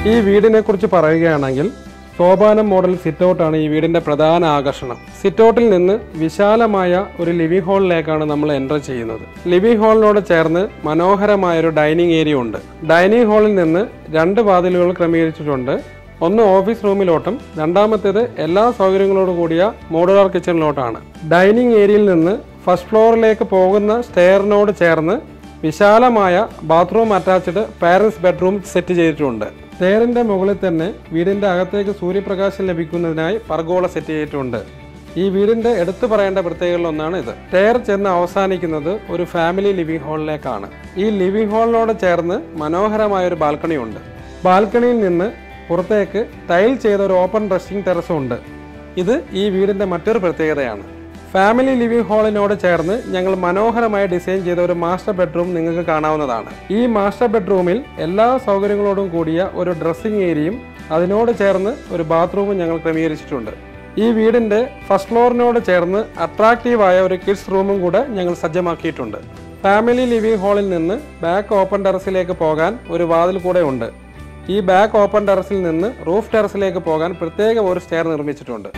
ഈ വീടിനെ കുറിച്ച് പറയുകയാണെങ്കിൽ സോപാനം മോഡൽ സിറ്റൗട്ടാണ് ഈ വീടിന്റെ പ്രധാന ആകർഷണം സിറ്റൗട്ടിൽ നിന്ന് വിശാലമായ ഒരു ലിവിംഗ് ഹാളിലേക്കാണ് നമ്മൾ എൻ്റർ ചെയ്യുന്നത് ലിവിംഗ് ഹാളിനോട് ചേർന്ന് മനോഹരമായ ഒരു ഡൈനിങ് ഏരിയ ഉണ്ട് ഡൈനിങ് ഹാളിൽ നിന്ന് രണ്ട് വാതിലുകൾ ക്രമീകരിച്ചിട്ടുണ്ട് ഒന്ന് ഓഫീസ് റൂമിലോട്ടും രണ്ടാമത്തേത് എല്ലാ സൗകര്യങ്ങളോടും കൂടിയ മോഡുലാർ കിച്ചണിലോട്ടാണ് ഡൈനിങ് ഏരിയയിൽ നിന്ന് ഫസ്റ്റ് ഫ്ലോറിലേക്ക് പോകുന്ന സ്റ്റെയറിനോട് ചേർന്ന് വിശാലമായ bathroom attached parents bedroom set ചെയ്തിട്ടുണ്ട് സ്റ്റെയറിന്റെ മുകളിൽ തന്നെ വീടിന്റെ അകത്തേക്ക് സൂര്യപ്രകാശം ലഭിക്കുന്നതിനായി പർഗോള സെറ്റ് ചെയ്തിട്ടുണ്ട് ഈ വീടിന്റെ എടുത്തു പറയേണ്ട പ്രത്യേകതകളിൽ ഒന്നാണ് ഇത് സ്റ്റെയർ ചെന്ന് അവസാനിക്കുന്നത് ഒരു ഫാമിലി ലിവിംഗ് ഹാളിലേക്കാണ് ഈ ലിവിംഗ് ഹാളിനോട് ചേർന്ന് മനോഹരമായ ഒരു ബാൽക്കണി ഉണ്ട് ബാൽക്കണിയിൽ നിന്ന് പുറത്തേക്ക് ടൈൽ ചെയ്ത ഒരു ഓപ്പൺ ഡ്രസ്സിംഗ് ടെറസും ഉണ്ട് ഇത് ഈ വീടിന്റെ മറ്റൊരു പ്രത്യേകതയാണ് ഫാമിലി ലിവിംഗ് ഹാളിനോട് ചേർന്ന് ഞങ്ങൾ മനോഹരമായി ഡിസൈൻ ചെയ്ത ഒരു മാസ്റ്റർ ബെഡ്റൂം നിങ്ങൾക്ക് കാണാവുന്നതാണ് ഈ മാസ്റ്റർ ബെഡ്റൂമിൽ എല്ലാ സൗകര്യങ്ങളോടും കൂടിയ ഒരു ഡ്രസ്സിംഗ് ഏരിയയും അതിനോട് ചേർന്ന് ഒരു ബാത്റൂമും ഞങ്ങൾ ക്രമീകരിച്ചിട്ടുണ്ട് ഈ വീടിന്റെ ഫസ്റ്റ് ഫ്ലോറിനോട് ചേർന്ന് അട്രാക്റ്റീവായ ഒരു കിഡ്സ് റൂമും കൂടെ ഞങ്ങൾ സജ്ജമാക്കിയിട്ടുണ്ട് ഫാമിലി ലിവിംഗ് ഹാളിൽ നിന്ന് ബാക്ക് ഓപ്പൺ ടെറസിലേക്ക് പോകാൻ ഒരു വാതിൽ കൂടെ ഉണ്ട് ഈ ബാക്ക് ഓപ്പൺ ടെറസിൽ നിന്ന് റൂഫ് ടെറസിലേക്ക് പോകാൻ പ്രത്യേക ഒരു സ്റ്റെയർ നിർമ്മിച്ചിട്ടുണ്ട്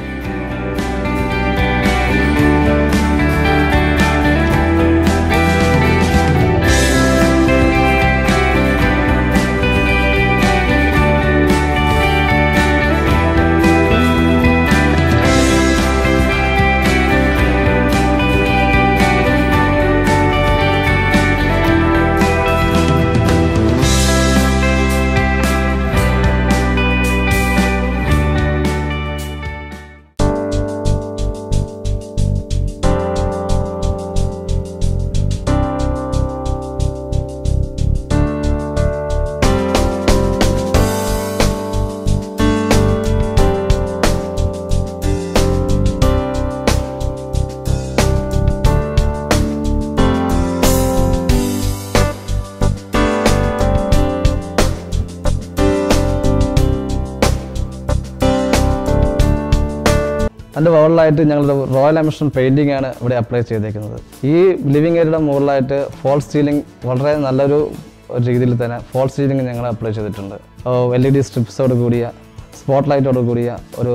അതിൻ്റെ മുകളിലായിട്ട് ഞങ്ങൾ റോയൽ എമിഷൻ പെയിൻറ്റിംഗ് ആണ് ഇവിടെ അപ്ലൈ ചെയ്തേക്കുന്നത് ഈ ലിവിങ് ഏരിയയുടെ മുകളിലായിട്ട് ഫോൾ സീലിംഗ് വളരെ നല്ലൊരു രീതിയിൽ തന്നെ ഫോൾ സീലിംഗ് ഞങ്ങൾ അപ്ലൈ ചെയ്തിട്ടുണ്ട് എൽ ഇ ഡി സ്ട്രിപ്സോട് കൂടിയ സ്പോട്ട് ലൈറ്റോട് കൂടിയ ഒരു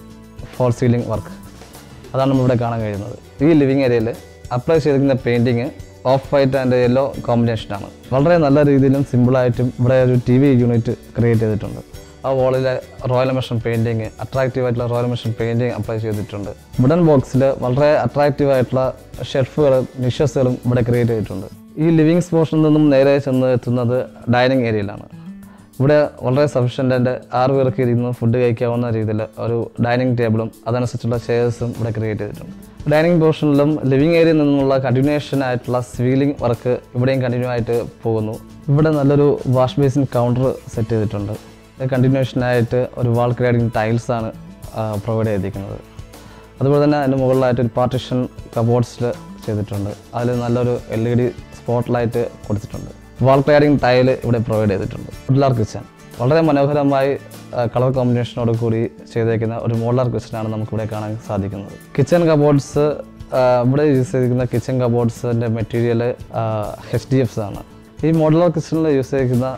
ഫോൾ സീലിംഗ് വർക്ക് അതാണ് നമ്മളിവിടെ കാണാൻ കഴിയുന്നത് ഈ ലിവിങ് ഏരിയയിൽ അപ്ലൈ ചെയ്തിരിക്കുന്ന painting off white and yellow കോമ്പിനേഷനാണ് വളരെ നല്ല രീതിയിലും സിമ്പിളായിട്ടും ഇവിടെ ഒരു ടി വി യൂണിറ്റ് ക്രിയേറ്റ് ചെയ്തിട്ടുണ്ട് ആ വോളിലെ റോയൽ മെഷൻ പെയിൻറ്റിങ് അട്രാക്റ്റീവ് ആയിട്ടുള്ള റോയൽ മെഷൻ പെയിൻറ്റിങ് അപ്ലൈ ചെയ്തിട്ടുണ്ട് വുഡൻ ബോക്സിൽ വളരെ അട്രാക്റ്റീവ് ആയിട്ടുള്ള ഷെൽഫുകളും നിഷസുകളും ഇവിടെ ക്രിയേറ്റ് ചെയ്തിട്ടുണ്ട് ഈ ലിവിങ് പോർഷനിൽ നിന്നും നേരെ ചെന്ന് എത്തുന്നത് ഡൈനിങ് ഏരിയയിലാണ് ഇവിടെ വളരെ സഫീഷ്യൻ്റ് ആൻഡ് ആറ് പേർക്ക് ഇരുന്ന് ഫുഡ് കഴിക്കാവുന്ന രീതിയിൽ ഒരു ഡൈനിങ് ടേബിളും അതനുസരിച്ചുള്ള ചെയർസും ഇവിടെ ക്രിയേറ്റ് ചെയ്തിട്ടുണ്ട് ഡൈനിങ് പോർഷനിലും ലിവിങ് ഏരിയയിൽ നിന്നുള്ള കണ്ടിന്യൂഷൻ ആയിട്ടുള്ള സീലിംഗ് വർക്ക് ഇവിടെയും കണ്ടിന്യൂ ആയിട്ട് പോകുന്നു ഇവിടെ നല്ലൊരു വാഷ് ബേസിൻ കൗണ്ടർ സെറ്റ് ചെയ്തിട്ടുണ്ട് കണ്ടിന്യൂഷൻ ആയിട്ട് ഒരു വാൾ ക്രിയേറ്റിംഗ് ടൈൽസ് ആണ് പ്രൊവൈഡ് ചെയ്തിരിക്കുന്നത് അതുപോലെ തന്നെ അതിന് മുകളിലായിട്ട് ഒരു പാർട്ടിഷൻ കബോർഡ്സിൽ ചെയ്തിട്ടുണ്ട് അതിൽ നല്ലൊരു L E D spot light കൊടുത്തിട്ടുണ്ട് വാൾ ക്ലിയറിംഗ് ടൈൽ ഇവിടെ പ്രൊവൈഡ് ചെയ്തിട്ടുണ്ട് മോഡുലാർ കിച്ചൺ വളരെ മനോഹരമായി കളർ കോമ്പിനേഷനോട് കൂടി ചെയ്തേക്കുന്ന ഒരു മോഡുലാർ കിച്ചണാണ് നമുക്കിവിടെ കാണാൻ സാധിക്കുന്നത് കിച്ചൺ കബോർഡ്സ് ഇവിടെ യൂസ് ചെയ്തിരിക്കുന്ന കിച്ചൺ കബോർഡ്സിൻ്റെ മെറ്റീരിയൽ എച്ച് ഡി എഫ്സ് ആണ് ഈ മോഡുലാർ കിച്ചണിൽ യൂസ് ചെയ്തിരിക്കുന്ന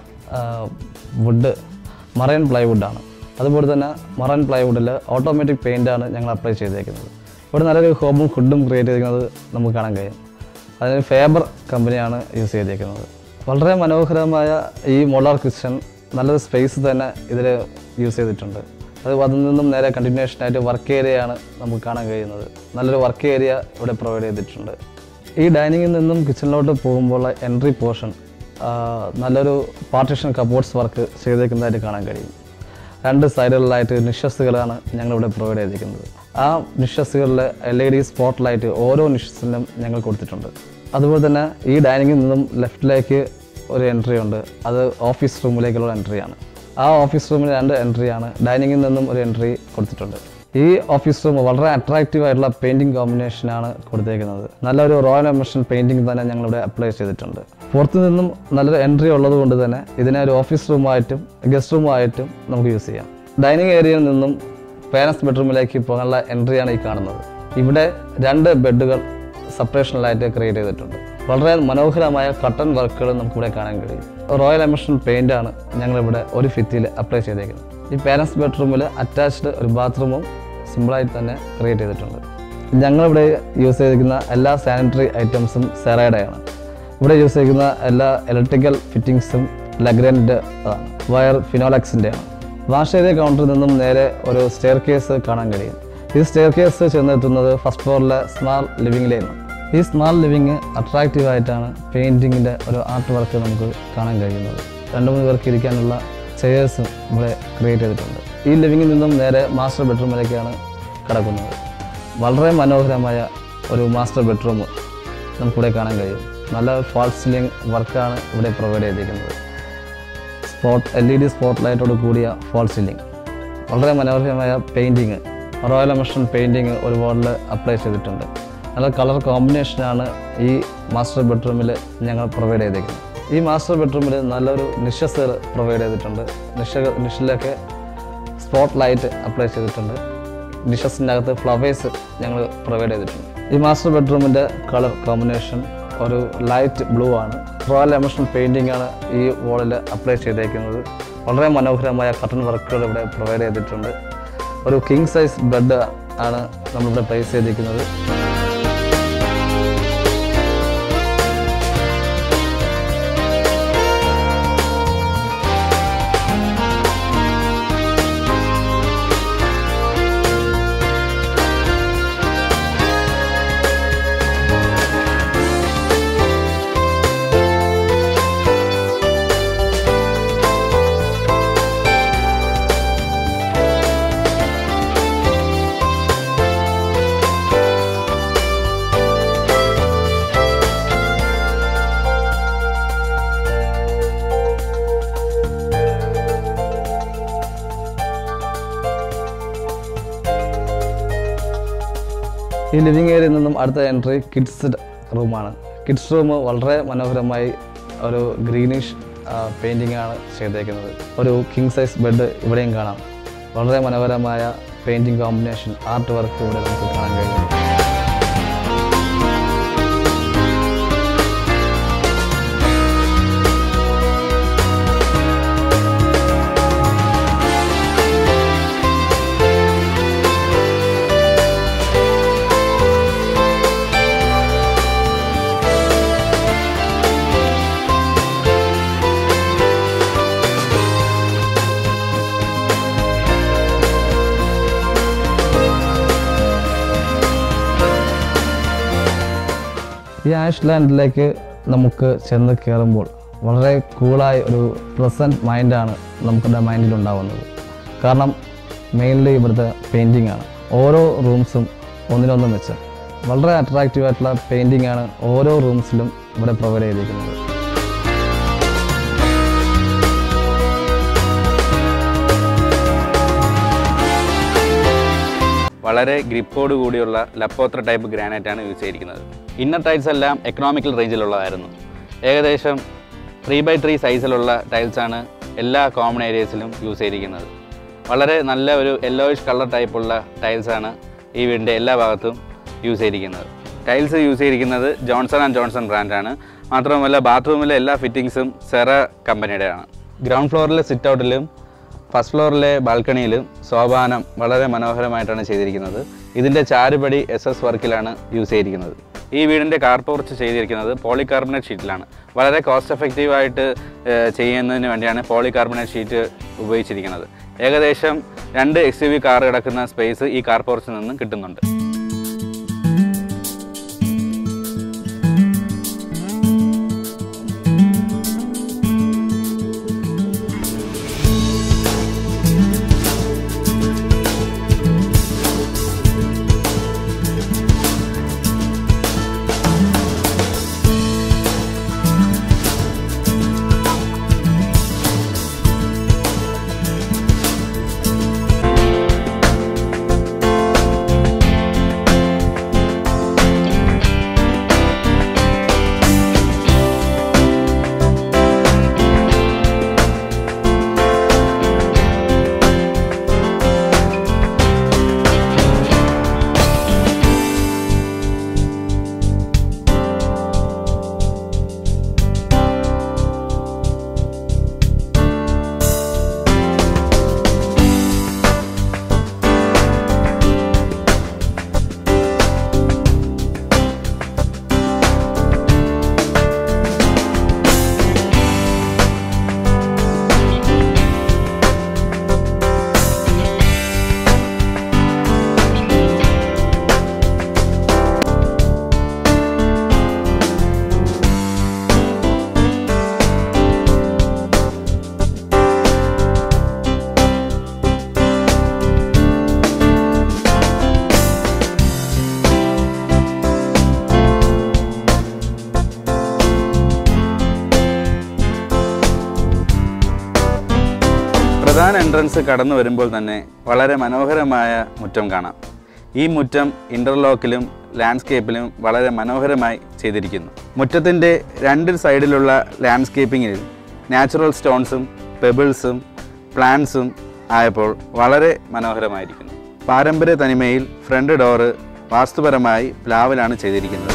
വുഡ് മറൈൻ പ്ലൈവുഡാണ് അതുപോലെ തന്നെ മറൈൻ പ്ലൈവുഡിൽ ഓട്ടോമാറ്റിക് പെയിൻ്റാണ് ഞങ്ങൾ അപ്ലൈ ചെയ്തേക്കുന്നത് ഇവിടെ നല്ലൊരു ഹോമും ഫുഡും ക്രിയേറ്റ് ചെയ്തിരിക്കുന്നത് നമുക്ക് കാണാൻ കഴിയും അതിന് ഫേബർ കമ്പനിയാണ് യൂസ് ചെയ്തേക്കുന്നത് വളരെ മനോഹരമായ ഈ മോളാർ കിച്ചൺ നല്ലൊരു സ്പേസ് തന്നെ ഇതിൽ യൂസ് ചെയ്തിട്ടുണ്ട് അത് അതിൽ നിന്നും നേരെ continuation ആയിട്ട് വർക്ക് ഏരിയയാണ് നമുക്ക് കാണാൻ കഴിയുന്നത് നല്ലൊരു വർക്ക് ഏരിയ ഇവിടെ പ്രൊവൈഡ് ചെയ്തിട്ടുണ്ട് ഈ ഡൈനിങ്ങിൽ നിന്നും കിച്ചണിലോട്ട് പോകുമ്പോൾ എൻട്രി പോർഷൻ നല്ലൊരു പാർട്ടീഷൻ കബോർഡ്സ് വർക്ക് ചെയ്തേക്കുന്നതായിട്ട് കാണാൻ കഴിയും രണ്ട് സൈഡുകളിലായിട്ട് നിഷസുകളാണ് ഞങ്ങളിവിടെ പ്രൊവൈഡ് ചെയ്തിരിക്കുന്നത് ആ നിഷസുകളിൽ L E D spot light ഓരോ നിഷസിലും ഞങ്ങൾ കൊടുത്തിട്ടുണ്ട് അതുപോലെ തന്നെ ഈ ഡൈനിങ്ങിൽ നിന്നും ലെഫ്റ്റിലേക്ക് ഒരു എൻട്രി ഉണ്ട് അത് ഓഫീസ് റൂമിലേക്കുള്ള എൻട്രിയാണ് ആ ഓഫീസ് റൂമിൽ രണ്ട് എൻട്രിയാണ് ഡൈനിങ്ങിൽ നിന്നും ഒരു എൻട്രി കൊടുത്തിട്ടുണ്ട് ഈ ഓഫീസ് റൂം വളരെ അട്രാക്റ്റീവ് ആയിട്ടുള്ള പെയിൻറ്റിംഗ് കോമ്പിനേഷനാണ് കൊടുത്തേക്കുന്നത് നല്ലൊരു റോയൽ എമിഷൻ പെയിൻറ്റിംഗ് തന്നെ ഞങ്ങളിവിടെ അപ്ലൈ ചെയ്തിട്ടുണ്ട് പുറത്തു നിന്നും നല്ലൊരു എൻട്രി ഉള്ളത് കൊണ്ട് തന്നെ ഇതിനെ ഒരു ഓഫീസ് റൂമായിട്ടും ഗസ്റ്റ് റൂമായിട്ടും നമുക്ക് യൂസ് ചെയ്യാം ഡൈനിങ് ഏരിയയിൽ നിന്നും പേരൻസ് ബെഡ്റൂമിലേക്ക് പോകാനുള്ള എൻട്രിയാണ് ഈ കാണുന്നത് ഇവിടെ രണ്ട് ബെഡുകൾ സെപ്പറേഷനിലായിട്ട് ക്രിയേറ്റ് ചെയ്തിട്ടുണ്ട് വളരെ മനോഹരമായ കട്ടൺ വർക്കുകൾ നമുക്കിവിടെ കാണാൻ കഴിയും റോയൽ എമോഷൻ പെയിൻ്റ് ആണ് ഞങ്ങളിവിടെ ഒരു ഭിത്തിയിൽ അപ്ലൈ ചെയ്തേക്കുന്നത് ഈ പാരൻസ് ബെഡ്റൂമിൽ അറ്റാച്ച്ഡ് ഒരു ബാത്റൂമും സിമ്പിളായിട്ട് തന്നെ ക്രിയേറ്റ് ചെയ്തിട്ടുണ്ട് ഞങ്ങളിവിടെ യൂസ് ചെയ്തിരിക്കുന്ന എല്ലാ സാനിറ്ററി ഐറ്റംസും സെറൈഡയാണ് ഇവിടെ യൂസ് ചെയ്യുന്ന എല്ലാ ഇലക്ട്രിക്കൽ ഫിറ്റിങ്സും ലഗ്രൻഡ് ആണ് വയർ ഫിനോലക്സിൻ്റെ ആണ് വാഷ് ഏരിയ കൗണ്ടറിൽ നിന്നും നേരെ ഒരു സ്റ്റെയർ കേസ് കാണാൻ കഴിയും ഈ സ്റ്റെയർ കേസ് ചെന്നെത്തുന്നത് ഫസ്റ്റ് ഫ്ലോറിലെ സ്മാൾ ലിവിങ്ങിലേക്കാണ് ഈ സ്മാൾ ലിവിങ് അട്രാക്റ്റീവ് ആയിട്ടാണ് പെയിൻറ്റിങ്ങിൻ്റെ ഒരു ആർട്ട് വർക്ക് നമുക്ക് കാണാൻ കഴിയുന്നത് രണ്ട് മൂന്ന് പേർക്ക് ഇരിക്കാനുള്ള ചെയേഴ്സും ഇവിടെ ക്രിയേറ്റ് ചെയ്തിട്ടുണ്ട് ഈ ലിവിങ്ങിൽ നിന്നും നേരെ മാസ്റ്റർ ബെഡ്റൂമിലേക്കാണ് കിടക്കുന്നത് വളരെ മനോഹരമായ ഒരു മാസ്റ്റർ ബെഡ്റൂം നമുക്കിവിടെ കാണാൻ കഴിയും നല്ല ഫാൾ സീലിംഗ് വർക്കാണ് ഇവിടെ പ്രൊവൈഡ് ചെയ്തിരിക്കുന്നത് spot L E D spot ലൈറ്റോട് കൂടിയ ഫാൾ സീലിംഗ് വളരെ മനോഹരമായ പെയിൻറ്റിങ് റോയൽ എമോഷൻ പെയിൻറ്റിങ് ഒരു വാളിൽ അപ്ലൈ ചെയ്തിട്ടുണ്ട് നല്ല കളർ കോമ്പിനേഷനാണ് ഈ മാസ്റ്റർ ബെഡ്റൂമിൽ ഞങ്ങൾ പ്രൊവൈഡ് ചെയ്തേക്കുന്നത് ഈ മാസ്റ്റർ ബെഡ്റൂമിൽ നല്ലൊരു നിഷസ് പ്രൊവൈഡ് ചെയ്തിട്ടുണ്ട് നിഷ നിഷിലൊക്കെ സ്പോട്ട് ലൈറ്റ് അപ്ലൈ ചെയ്തിട്ടുണ്ട് ഡിഷസിൻ്റെ അകത്ത് ഫ്ലവേഴ്സ് ഞങ്ങൾ പ്രൊവൈഡ് ചെയ്തിട്ടുണ്ട് ഈ മാസ്റ്റർ ബെഡ്റൂമിൻ്റെ കളർ കോമ്പിനേഷൻ ഒരു ലൈറ്റ് ബ്ലൂ ആണ് റോയൽ എമോഷൻ പെയിൻറ്റിംഗ് ആണ് ഈ വാളിൽ അപ്ലൈ ചെയ്തേക്കുന്നത് വളരെ മനോഹരമായ കട്ടൺ വർക്കുകൾ ഇവിടെ പ്രൊവൈഡ് ചെയ്തിട്ടുണ്ട് ഒരു കിങ് സൈസ് ബെഡ് ആണ് നമ്മളിവിടെ പ്ലേസ് ചെയ്തിരിക്കുന്നത് ഈ ലിവിങ് ഏരിയയിൽ നിന്നും അടുത്ത എൻട്രി കിഡ്സ് റൂമാണ് കിഡ്സ് റൂം വളരെ മനോഹരമായി ഒരു ഗ്രീനിഷ് പെയിൻറ്റിംഗ് ആണ് ചെയ്തേക്കുന്നത് ഒരു കിങ് സൈസ് ബെഡ് ഇവിടെയും കാണാം വളരെ മനോഹരമായ പെയിൻറ്റിംഗ് കോമ്പിനേഷൻ ആർട്ട് വർക്ക് ഇവിടെ നമുക്ക് കാണാൻ കഴിയും ഈ ആഷ് ലാൻഡിലേക്ക് നമുക്ക് ചെന്ന് കയറുമ്പോൾ വളരെ കൂളായ ഒരു പ്രസൻറ്റ് മൈൻഡാണ് നമുക്കുടെ മൈൻഡിൽ ഉണ്ടാവുന്നത് കാരണം മെയിൻലി ഇവിടുത്തെ പെയിൻറ്റിംഗ് ആണ് ഓരോ റൂംസും ഒന്നിനൊന്ന് മെച്ചം വളരെ അട്രാക്റ്റീവ് ആയിട്ടുള്ള പെയിൻറ്റിംഗ് ആണ് ഓരോ റൂംസിലും ഇവിടെ പ്രൊവൈഡ് ചെയ്തിരിക്കുന്നത് വളരെ ഗ്രിപ്പോട് കൂടിയുള്ള ലപ്പോത്ര ടൈപ്പ് ഗ്രാനൈറ്റ് ആണ് യൂസ് ചെയ്തിരിക്കുന്നത് ഇന്നർ ടൈൽസ് എല്ലാം എക്കണോമിക്കൽ റേഞ്ചിലുള്ളതായിരുന്നു ഏകദേശം ത്രീ ബൈ ത്രീ സൈസിലുള്ള ടൈൽസാണ് എല്ലാ കോമൺ ഏരിയസിലും യൂസ് ചെയ്തിരിക്കുന്നത് വളരെ നല്ല ഒരു യെല്ലോയിഷ് കളർ ടൈപ്പുള്ള ടൈൽസാണ് ഈ വീടിൻ്റെ എല്ലാ ഭാഗത്തും യൂസ് ചെയ്തിരിക്കുന്നത് ടൈൽസ് യൂസ് ചെയ്തിരിക്കുന്നത് ജോൺസൺ ആൻഡ് ജോൺസൺ ബ്രാൻഡാണ് മാത്രമല്ല ബാത്റൂമിലെ എല്ലാ ഫിറ്റിങ്സും സെറ കമ്പനിയുടെയാണ് ഗ്രൗണ്ട് ഫ്ലോറിലെ സിറ്റ് ഔട്ടിലും ഫസ്റ്റ് ഫ്ലോറിലെ ബാൽക്കണിയിലും സോപാനം വളരെ മനോഹരമായിട്ടാണ് ചെയ്തിരിക്കുന്നത് ഇതിൻ്റെ ചാരുപടി എസ് എസ് വർക്കിലാണ് യൂസ് ചെയ്തിരിക്കുന്നത് ഈ വീടിൻ്റെ കാർ പോർച്ച് ചെയ്തിരിക്കുന്നത് പോളികാർബണേറ്റ് ഷീറ്റിലാണ് വളരെ കോസ്റ്റ് എഫക്റ്റീവായിട്ട് ചെയ്യുന്നതിന് വേണ്ടിയാണ് പോളികാർബണേറ്റ് ഷീറ്റ് ഉപയോഗിച്ചിരിക്കുന്നത് ഏകദേശം രണ്ട് എക്സ് യു വി കാർ കിടക്കുന്ന സ്പേസ് ഈ കാർ പോർച്ചിൽ നിന്നും കിട്ടുന്നുണ്ട് പ്രധാന എൻട്രൻസ് കടന്നു വരുമ്പോൾ തന്നെ വളരെ മനോഹരമായ മുറ്റം കാണാം ഈ മുറ്റം ഇൻ്റർലോക്കിലും ലാൻഡ്സ്കേപ്പിലും വളരെ മനോഹരമായി ചെയ്തിരിക്കുന്നു മുറ്റത്തിൻ്റെ രണ്ട് സൈഡിലുള്ള ലാൻഡ്സ്കേപ്പിങ്ങിൽ നാച്ചുറൽ സ്റ്റോൺസും പെബിൾസും പ്ലാന്റ്സും ആയപ്പോൾ വളരെ മനോഹരമായിരിക്കുന്നു പാരമ്പര്യ തനിമയിൽ ഫ്രണ്ട് ഡോറ് വാസ്തുപരമായി പ്ലാവിലാണ് ചെയ്തിരിക്കുന്നത്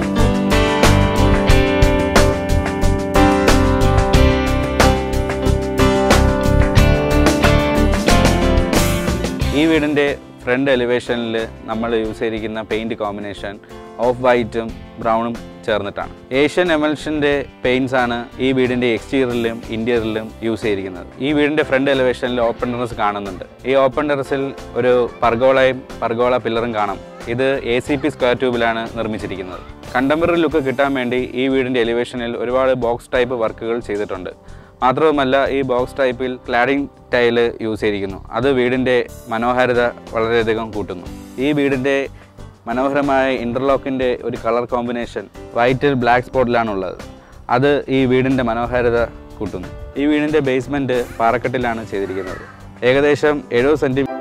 ഈ വീടിൻ്റെ ഫ്രണ്ട് എലിവേഷനിൽ നമ്മൾ യൂസ് ചെയ്തിരിക്കുന്ന പെയിൻറ് കോമ്പിനേഷൻ ഓഫ് വൈറ്റും ബ്രൗണും ചേർന്നിട്ടാണ് ഏഷ്യൻ എമൽഷൻ്റെ പെയിൻസ് ആണ് ഈ വീടിൻ്റെ എക്സ്റ്റീരിയറിലും ഇൻറ്റീരിയറിലും യൂസ് ചെയ്തിരിക്കുന്നത് ഈ വീടിൻ്റെ ഫ്രണ്ട് എലിവേഷനിൽ ഓപ്പൺ ടെറസ് കാണുന്നുണ്ട് ഈ ഓപ്പൺ ടെറസിൽ ഒരു പർഗോളയും പർഗോള പില്ലറും കാണാം ഇത് എ സി പി സ്ക്വയർ ട്യൂബിലാണ് നിർമ്മിച്ചിരിക്കുന്നത് കണ്ടംപററി ലുക്ക് കിട്ടാൻ വേണ്ടി ഈ വീടിൻ്റെ എലിവേഷനിൽ ഒരുപാട് ബോക്സ് ടൈപ്പ് വർക്കുകൾ ചെയ്തിട്ടുണ്ട് മാത്രവുമല്ല ഈ ബോക്സ് ടൈപ്പിൽ ക്ലാഡിംഗ് ടൈല് യൂസ് ചെയ്തിരിക്കുന്നു അത് വീടിൻ്റെ മനോഹാരിത വളരെയധികം കൂട്ടുന്നു ഈ വീടിൻ്റെ മനോഹരമായ ഇൻ്റർലോക്കിൻ്റെ ഒരു കളർ കോമ്പിനേഷൻ വൈറ്റിൽ ബ്ലാക്ക് സ്പോട്ടിലാണുള്ളത് അത് ഈ വീടിൻ്റെ മനോഹാരിത കൂട്ടുന്നു ഈ വീടിൻ്റെ ബേസ്മെൻറ്റ് പാറക്കെട്ടിലാണ് ചെയ്തിരിക്കുന്നത് ഏകദേശം എഴുപത് സെൻറ്റി